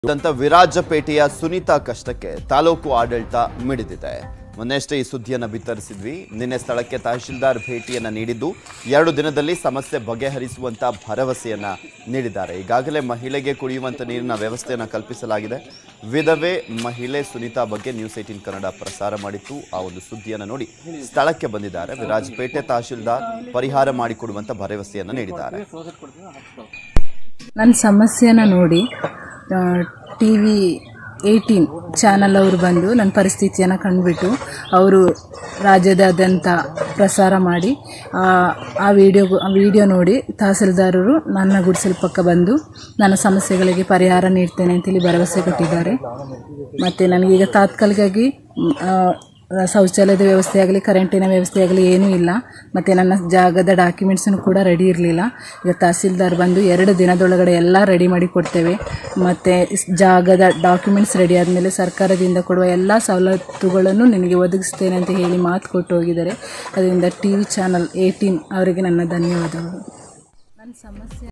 ಇದಂತ ವಿರಾಜಪೇಟೆಯ ಸುನೀತಾ ಕಷ್ಟಕ್ಕೆ ತಾಲೂಕು ಆಡಳಿತ ಮಿಡಿದಿದೆ ಮೊನ್ನೆಷ್ಟೇ ಈ ಸುದ್ದಿಯನ್ನ ಬಿತ್ತರಿಸಿದ್ವಿ ನಿನ್ನೆ ಸ್ಥಳಕ್ಕೆ ತಹಶೀಲ್ದಾರ್ ಭೇಟಿಯನ್ನ ನೀಡಿದ್ದು ಎರಡು ದಿನದಲ್ಲಿ ಸಮಸ್ಯೆ ಬಗೆಹರಿಸುವಂತ ಭರವಸೆಯನ್ನ ನೀಡಿದ್ದಾರೆ ಈಗಾಗಲೇ ಮಹಿಳೆಗೆ ಕುಡಿಯುವಂತ ನೀರಿನ ವ್ಯವಸ್ಥೆಯನ್ನ ಕಲ್ಪಿಸಲಾಗಿದೆ ವಿಧವೆ ಮಹಿಳೆ ಸುನೀತಾ ಬಗ್ಗೆ ನ್ಯೂಸ್ ಏಟೀನ್ ಕನ್ನಡ ಪ್ರಸಾರ ಮಾಡಿತ್ತು ಆ ಒಂದು ಸುದ್ದಿಯನ್ನ ನೋಡಿ ಸ್ಥಳಕ್ಕೆ ಬಂದಿದ್ದಾರೆ ವಿರಾಜಪೇಟೆ ತಹಶೀಲ್ದಾರ್ ಪರಿಹಾರ ಮಾಡಿಕೊಡುವಂತ ಭರವಸೆಯನ್ನ ನೀಡಿದ್ದಾರೆ ನನ್ನ ಸಮಸ್ಯೆನ ನೋಡಿ ಟಿ ವಿ ಏಯ್ಟೀನ್ ಚಾನಲ್ ಅವರು ಬಂದು ನನ್ನ ಪರಿಸ್ಥಿತಿಯನ್ನು ಕಂಡುಬಿಟ್ಟು ಅವರು ರಾಜ್ಯದಾದ್ಯಂತ ಪ್ರಸಾರ ಮಾಡಿ ಆ, ಆ ವಿಡಿಯೋ ಆ ವಿಡಿಯೋ ನೋಡಿ ತಹಸೀಲ್ದಾರರು ನನ್ನ ಗುಡಿಸಲು ಪಕ್ಕ ಬಂದು ನನ್ನ ಸಮಸ್ಯೆಗಳಿಗೆ ಪರಿಹಾರ ನೀಡ್ತೇನೆ ಅಂತೇಳಿ ಭರವಸೆ ಕೊಟ್ಟಿದ್ದಾರೆ ಮತ್ತು ನನಗೀಗ ತಾತ್ಕಾಲಿಕವಾಗಿ ಮ್, ಆ, ಶೌಚಾಲಯದ ವ್ಯವಸ್ಥೆ ಆಗಲಿ ಕರೆಂಟಿನ ವ್ಯವಸ್ಥೆ ಆಗಲಿ ಏನೂ ಇಲ್ಲ ಮತ್ತು ನನ್ನ ಜಾಗದ ಡಾಕ್ಯುಮೆಂಟ್ಸನ್ನು ಕೂಡ ರೆಡಿ ಇರಲಿಲ್ಲ ಈಗ ತಹಸೀಲ್ದಾರ್ ಬಂದು ಎರಡು ದಿನದೊಳಗಡೆ ಎಲ್ಲ ರೆಡಿ ಮಾಡಿ ಕೊಡ್ತೇವೆ ಮತ್ತು ಜಾಗದ ಡಾಕ್ಯುಮೆಂಟ್ಸ್ ರೆಡಿ ಆದಮೇಲೆ ಸರ್ಕಾರದಿಂದ ಕೊಡುವ ಎಲ್ಲ ಸವಲತ್ತುಗಳನ್ನು ನಿನಗೆ ಒದಗಿಸ್ತೇನೆ ಅಂತ ಹೇಳಿ ಮಾತು ಕೊಟ್ಟು ಹೋಗಿದ್ದಾರೆ ಅದರಿಂದ ಟಿ ವಿ ಚಾನಲ್ ಏಯ್ಟೀನ್ ಅವರಿಗೆ ನನ್ನ ಧನ್ಯವಾದಗಳು ನನ್ನ ಸಮಸ್ಯೆ